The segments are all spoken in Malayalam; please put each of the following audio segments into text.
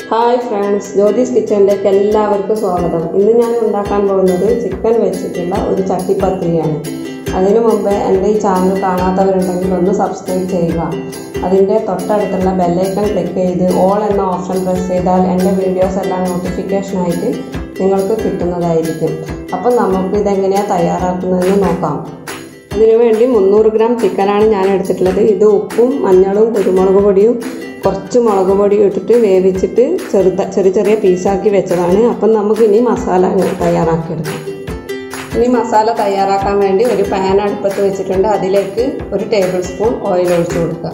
ഹായ് ഫ്രണ്ട്സ് ജ്യോതിസ് കിച്ചണിലേക്ക് എല്ലാവർക്കും സ്വാഗതം ഇന്ന് ഞാൻ ഉണ്ടാക്കാൻ പോകുന്നത് ചിക്കൻ വെച്ചിട്ടുള്ള ഒരു ചട്ടിപ്പത്തിരിയാണ് അതിനു മുമ്പ് എൻ്റെ ഈ ചാനൽ കാണാത്തവരുണ്ടെങ്കിൽ ഒന്ന് സബ്സ്ക്രൈബ് ചെയ്യുക അതിൻ്റെ തൊട്ടടുത്തുള്ള ബെല്ലൈക്കൺ ക്ലിക്ക് ചെയ്ത് ഓൾ എന്ന ഓപ്ഷൻ പ്രസ് ചെയ്താൽ എൻ്റെ വീഡിയോസ് എല്ലാം നോട്ടിഫിക്കേഷനായിട്ട് നിങ്ങൾക്ക് കിട്ടുന്നതായിരിക്കും അപ്പം നമുക്ക് ഇതെങ്ങനെയാണ് തയ്യാറാക്കുന്നതെന്ന് നോക്കാം അതിനുവേണ്ടി മുന്നൂറ് ഗ്രാം ചിക്കനാണ് ഞാൻ എടുത്തിട്ടുള്ളത് ഇത് ഉപ്പും മഞ്ഞളും കുരുമുളക് പൊടിയും കുറച്ച് മുളക് പൊടിയും ഇട്ടിട്ട് വേവിച്ചിട്ട് ചെറുത ചെറിയ ചെറിയ പീസാക്കി വെച്ചതാണ് അപ്പം നമുക്ക് ഇനി മസാല തയ്യാറാക്കിയെടുക്കാം ഇനി മസാല തയ്യാറാക്കാൻ വേണ്ടി ഒരു പാൻ അടുപ്പത്ത് വെച്ചിട്ടുണ്ട് അതിലേക്ക് ഒരു ടേബിൾ സ്പൂൺ ഓയിൽ ഒഴിച്ചു കൊടുക്കുക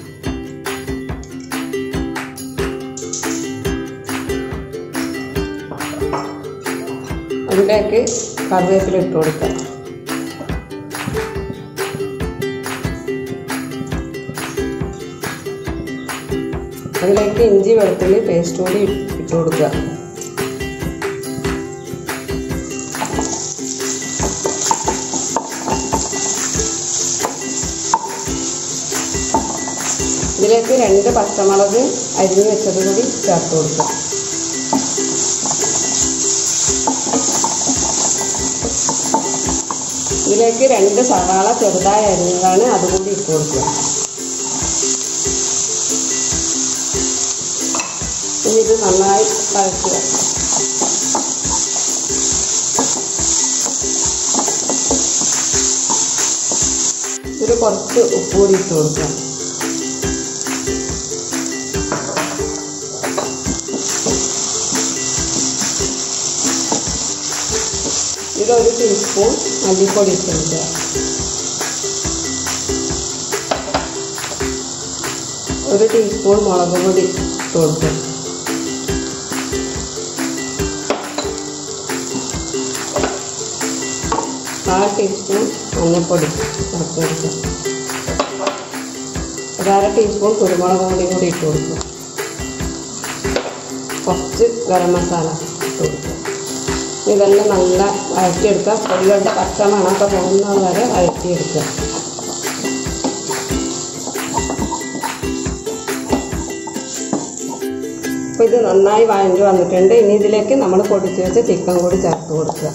അതിലേക്ക് കറിവേപ്പില ഇട്ട് കൊടുക്കുക അതിലേക്ക് ഇഞ്ചി വെളുത്തുള്ളി പേസ്റ്റ് കൂടി ഇട്ട് കൊടുക്കുക ഇതിലേക്ക് രണ്ട് പച്ചമുളക് അരിഞ്ഞ് വെച്ചത് കൂടി ചേർത്ത് കൊടുക്കുക ഇതിലേക്ക് രണ്ട് സവാള ചെറുതായി അരിഞ്ഞതാണ് അതുകൂടി ഇട്ട് കൊടുക്കുക ഇനി ഇത് നന്നായി വഴറ്റുക ഇതിൽ കുറച്ച് ഉപ്പ് കൂടി ഇട്ട് കൊടുക്കുക ഇതിലൊരു ടീസ്പൂൺ മല്ലിപ്പൊടി ഇട്ട് കൊടുക്കുക ഒരു ടീസ്പൂൺ മുളക് പൊടി ഇട്ട് കൊടുക്കുക കാൽ ടീസ്പൂൺ മഞ്ഞൾപ്പൊടി ചേർത്ത് കൊടുക്കുക ഒരു അര ടീസ്പൂൺ കുരുമുളക് പൊടി കൂടി ഇട്ട് കൊടുക്കുക കുറച്ച് ഗരം മസാല ഇട്ട് കൊടുക്കുക ഇതെല്ലാം നല്ല വഴറ്റിയെടുക്കുക പൊടികളുടെ പച്ച മണമൊക്കെ പോകുന്നത് വരെ വഴറ്റിയെടുക്കുക അപ്പോൾ ഇത് നന്നായി വഴഞ്ഞു വന്നിട്ടുണ്ട് ഇനി ഇതിലേക്ക് നമ്മൾ പൊടിച്ച് വെച്ച ചിക്കൻ കൂടി ചേർത്ത് കൊടുക്കുക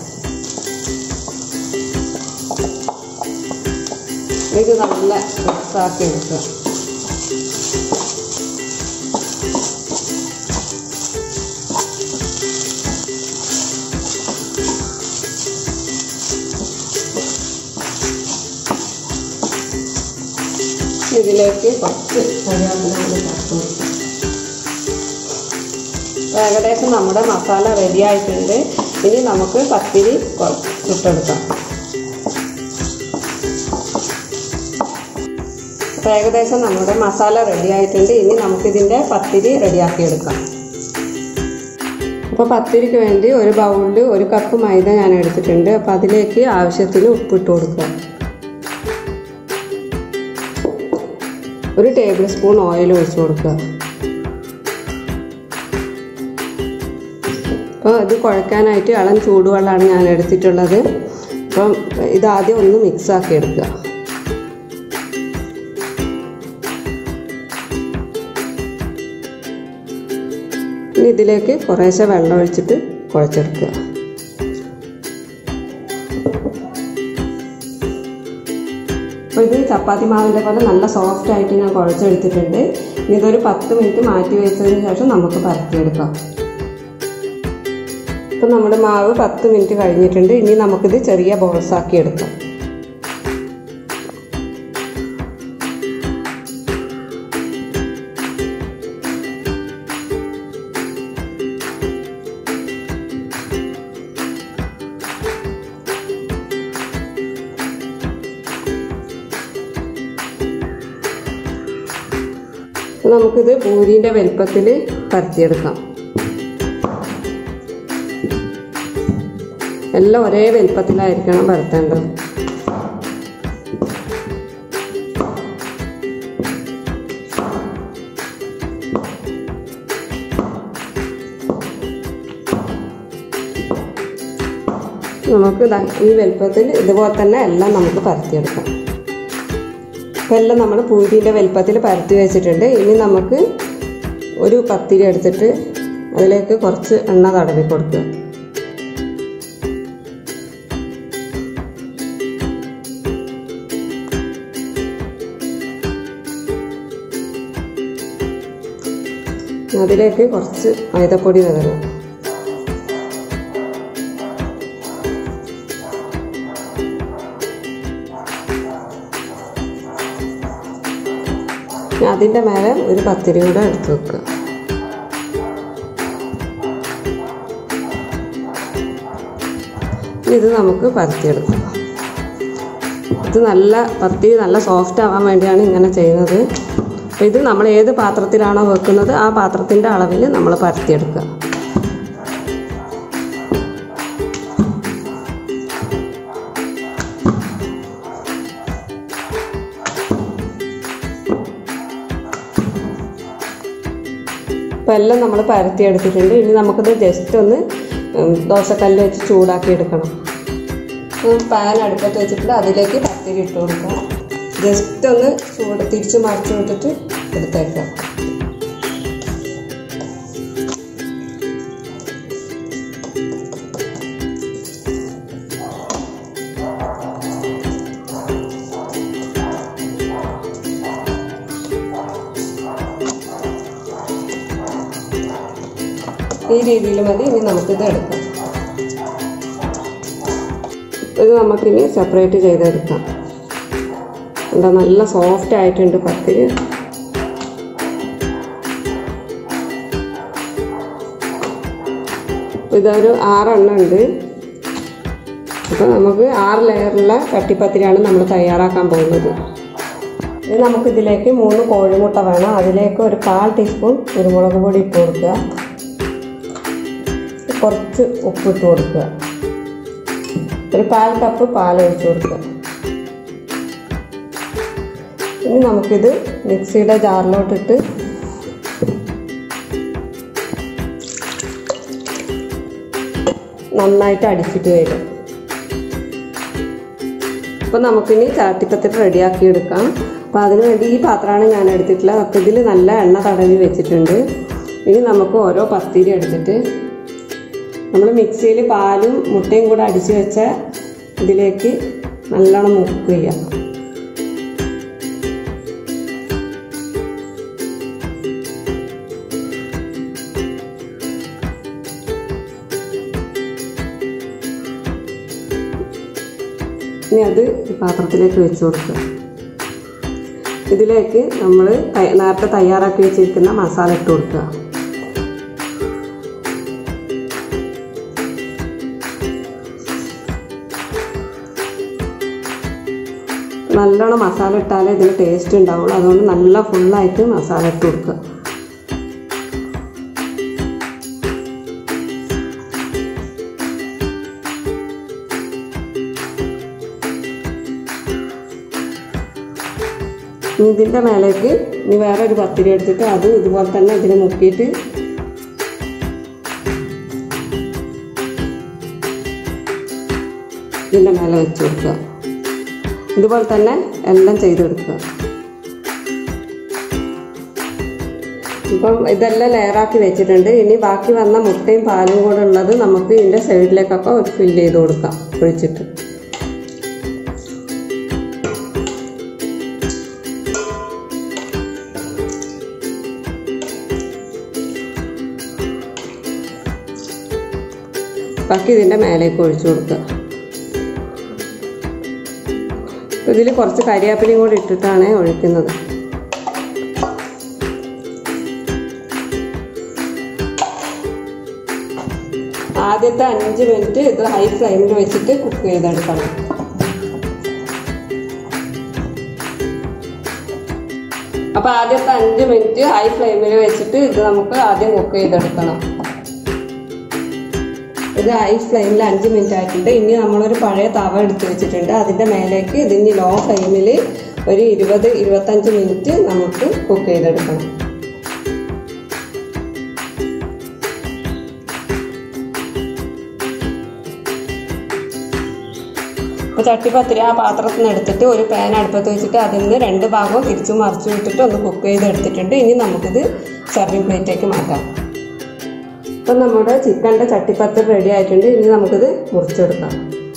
ഇത് നല്ല മിക്സാക്കി എടുക്കുക ഇതിലേക്ക് കുറച്ച് കരിയാപ്പിലാണ് ചേർത്ത് കൊടുക്കുക ഏകദേശം നമ്മുടെ മസാല റെഡി ആയിട്ടുണ്ട് ഇനി നമുക്ക് പത്തിരി ചുട്ടെടുക്കാം അപ്പോൾ ഏകദേശം നമ്മുടെ മസാല റെഡി ആയിട്ടുണ്ട് ഇനി നമുക്കിതിൻ്റെ പത്തിരി റെഡിയാക്കി എടുക്കാം അപ്പോൾ പത്തിരിക്ക് വേണ്ടി ഒരു ബൗളിൽ ഒരു കപ്പ് മൈദ ഞാൻ എടുത്തിട്ടുണ്ട് അപ്പോൾ അതിലേക്ക് ആവശ്യത്തിന് ഉപ്പിട്ട് കൊടുക്കുക ഒരു ടേബിൾ സ്പൂൺ ഓയിൽ ഒഴിച്ചു കൊടുക്കുക അപ്പോൾ ഇത് കുഴക്കാനായിട്ട് ഇളം ചൂടുവെള്ളമാണ് ഞാൻ എടുത്തിട്ടുള്ളത് അപ്പം ഇതാദ്യം ഒന്ന് മിക്സാക്കി എടുക്കുക ഇനി ഇതിലേക്ക് കുറേശ്ശെ വെള്ളം ഒഴിച്ചിട്ട് കുഴച്ചെടുക്കുക അപ്പോൾ ഇത് ചപ്പാത്തി മാവിൻ്റെ പോലെ നല്ല സോഫ്റ്റ് ആയിട്ട് ഞാൻ കുഴച്ചെടുത്തിട്ടുണ്ട് ഇനി ഇതൊരു പത്ത് മിനിറ്റ് മാറ്റി വെച്ചതിന് ശേഷം നമുക്ക് പരത്തിയെടുക്കാം ഇപ്പം നമ്മുടെ മാവ് പത്ത് മിനിറ്റ് കഴിഞ്ഞിട്ടുണ്ട് ഇനി നമുക്കിത് ചെറിയ ബോൾസ് ആക്കി എടുക്കാം നമുക്കിത് പൂരിൻ്റെ വലുപ്പത്തിൽ പരത്തിയെടുക്കാം എല്ലാം ഒരേ വലുപ്പത്തിലായിരിക്കണം പരത്തേണ്ടത് നമുക്ക് ഈ വലുപ്പത്തിൽ ഇതുപോലെ തന്നെ എല്ലാം നമുക്ക് പരത്തിയെടുക്കാം ഇപ്പം എല്ലാം നമ്മൾ പൂരിൻ്റെ വലുപ്പത്തിൽ പരത്തി വെച്ചിട്ടുണ്ട് ഇനി നമുക്ക് ഒരു പത്തിരി എടുത്തിട്ട് അതിലേക്ക് കുറച്ച് എണ്ണ തടവി കൊടുക്കുക അതിലേക്ക് കുറച്ച് മൈദപ്പൊടി വിതറുക അതിൻ്റെ മേലെ ഒരു പത്തിരി കൂടെ എടുത്ത് വെക്കുക ഇത് നമുക്ക് പരത്തിയെടുക്കാം ഇത് നല്ല പത്തിരി നല്ല സോഫ്റ്റ് ആവാൻ വേണ്ടിയാണ് ഇങ്ങനെ ചെയ്യുന്നത് അപ്പോൾ ഇത് നമ്മൾ ഏത് പാത്രത്തിലാണോ വെക്കുന്നത് ആ പാത്രത്തിൻ്റെ അളവിൽ നമ്മൾ പരത്തിയെടുക്കുക അപ്പോൾ എല്ലാം നമ്മൾ പരത്തി എടുത്തിട്ടുണ്ട് ഇനി നമുക്കിത് ജസ്റ്റ് ഒന്ന് ദോശക്കല്ല് വെച്ച് ചൂടാക്കി എടുക്കണം പാൻ അടുപ്പത്ത് വെച്ചിട്ട് അതിലേക്ക് പത്തിരി ഇട്ട് കൊടുക്കുക ജസ്റ്റ് ഒന്ന് ചൂട് തിരിച്ച് മറിച്ച് വിട്ടിട്ട് എടുത്തേക്കാം ഈ രീതിയിൽ മതി ഇനി നമുക്കിത് എടുക്കാം ഇത് നമുക്കിനി സെപ്പറേറ്റ് ചെയ്തെടുക്കാം എന്താ നല്ല സോഫ്റ്റ് ആയിട്ടുണ്ട് പത്തിരി ഇതൊരു ആറെണ്ണം ഉണ്ട് അപ്പോൾ നമുക്ക് ആറ് ലെയറുള്ള കട്ടിപ്പത്തിരിയാണ് നമ്മൾ തയ്യാറാക്കാൻ പോകുന്നത് ഇനി നമുക്കിതിലേക്ക് മൂന്ന് കോഴിമുട്ട വേണം അതിലേക്ക് ഒരു കാൽ ടീസ്പൂൺ കുരുമുളക് പൊടി ഇട്ട് കൊടുക്കുക കുറച്ച് ഉപ്പിട്ട് കൊടുക്കുക ഒരു പാൽ കപ്പ് പാൽ ഒഴിച്ചു കൊടുക്കുക ഇനി നമുക്കിത് മിക്സിയുടെ ജാറിലോട്ടിട്ട് നന്നായിട്ട് അടിച്ചിട്ട് വരും അപ്പോൾ നമുക്കിനി ചാട്ടിപ്പത്തിരി റെഡിയാക്കി എടുക്കാം അപ്പോൾ അതിന് വേണ്ടി ഈ പാത്രമാണ് ഞാൻ എടുത്തിട്ടുള്ളത് അപ്പോൾ ഇതിൽ നല്ല എണ്ണ തടവി വെച്ചിട്ടുണ്ട് ഇനി നമുക്ക് ഓരോ പത്തിരി എടുത്തിട്ട് നമ്മൾ മിക്സിയിൽ പാലും മുട്ടയും കൂടെ അടിച്ച് വെച്ച ഇതിലേക്ക് നല്ലോണം മുക്ക് ചെയ്യാം ഇനി അത് ഈ പാത്രത്തിലേക്ക് വെച്ച് കൊടുക്കുക ഇതിലേക്ക് നമ്മൾ നേരത്തെ തയ്യാറാക്കി വെച്ചിരിക്കുന്ന മസാല ഇട്ട് കൊടുക്കുക നല്ലോണം മസാല ഇട്ടാലേ ഇതിന് ടേസ്റ്റ് ഉണ്ടാവുള്ളൂ അതുകൊണ്ട് നല്ല ഫുള്ളായിട്ട് മസാല ഇട്ട് കൊടുക്കുക ഇതിൻ്റെ മേലേക്ക് ഇനി വേറെ ഒരു പത്തിരി എടുത്തിട്ട് അത് ഇതുപോലെ തന്നെ ഇതിന് മുക്കിയിട്ട് ഇതിൻ്റെ മേലെ വെച്ച് കൊടുക്കുക ഇതുപോലെ തന്നെ എല്ലാം ചെയ്തെടുക്കുക ഇപ്പം ഇതെല്ലാം ലെയറാക്കി വെച്ചിട്ടുണ്ട് ഇനി ബാക്കി വന്ന മുട്ടയും പാലും കൂടെ ഉള്ളത് നമുക്ക് ഇതിൻ്റെ സൈഡിലേക്കൊക്കെ ഒരു ഫില്ല് ചെയ്ത് കൊടുക്കാം ഒഴിച്ചിട്ട് ബാക്കി ഇതിൻ്റെ മേലേക്ക് ഒഴിച്ചു കൊടുക്കുക ഇതിൽ കുറച്ച് കരിയാപ്പിലയും കൂടി ഇട്ടിട്ടാണ് ഒഴിക്കുന്നത് ആദ്യത്തെ അഞ്ച് മിനിറ്റ് ഇത് ഹൈ ഫ്ലെയിമിൽ വെച്ചിട്ട് കുക്ക് ചെയ്തെടുക്കണം അപ്പോൾ ആദ്യത്തെ അഞ്ച് മിനിറ്റ് ഹൈ ഫ്ലെയിമിൽ വെച്ചിട്ട് ഇത് നമുക്ക് ആദ്യം കുക്ക് ചെയ്തെടുക്കണം ഇത് ഹൈ ഫ്ലെയിമിൽ അഞ്ച് മിനിറ്റ് ആയിട്ടുണ്ട് ഇനി നമ്മളൊരു പഴയ തവ എടുത്ത് വെച്ചിട്ടുണ്ട് അതിൻ്റെ മേലേക്ക് ഇതിന് ലോ ഫ്ലെയിമിൽ ഒരു ഇരുപത് ഇരുപത്തഞ്ച് മിനിറ്റ് നമുക്ക് കുക്ക് ചെയ്തെടുക്കണം അപ്പോൾ ചട്ടിപ്പത്തിരി ആ പാത്രത്തിൽ നിന്ന് എടുത്തിട്ട് ഒരു പാൻ അടുപ്പത്ത് വെച്ചിട്ട് അതിൽ നിന്ന് രണ്ട് ഭാഗവും തിരിച്ചു മറിച്ചു വിട്ടിട്ട് ഒന്ന് കുക്ക് ചെയ്തെടുത്തിട്ടുണ്ട് ഇനി നമുക്കിത് സർവിങ് പ്ലേറ്റിലേക്ക് മാറ്റാം അപ്പം നമ്മുടെ ചിക്കൻ്റെ ചട്ടിപ്പത്ത് റെഡി ആയിട്ടുണ്ട് ഇനി നമുക്കിത് മുറിച്ചെടുക്കാം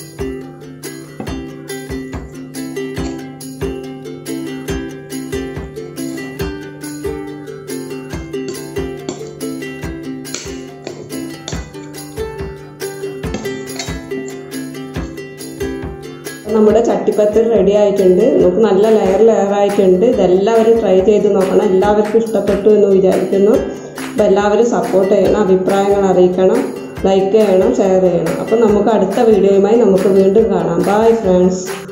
നമ്മുടെ ചട്ടിപ്പത്തിൽ റെഡി ആയിട്ടുണ്ട് നമുക്ക് നല്ല ലെയർ ലെയർ ആയിട്ടുണ്ട് ഇതെല്ലാവരും ട്രൈ ചെയ്ത് നോക്കണം എല്ലാവർക്കും ഇഷ്ടപ്പെട്ടു എന്ന് വിചാരിക്കുന്നു അപ്പോൾ എല്ലാവരും സപ്പോർട്ട് ചെയ്യണം അഭിപ്രായങ്ങൾ അറിയിക്കണം ലൈക്ക് ചെയ്യണം ഷെയർ ചെയ്യണം അപ്പോൾ നമുക്ക് അടുത്ത വീഡിയോയുമായി നമുക്ക് വീണ്ടും കാണാം ബൈ ഫ്രണ്ട്സ്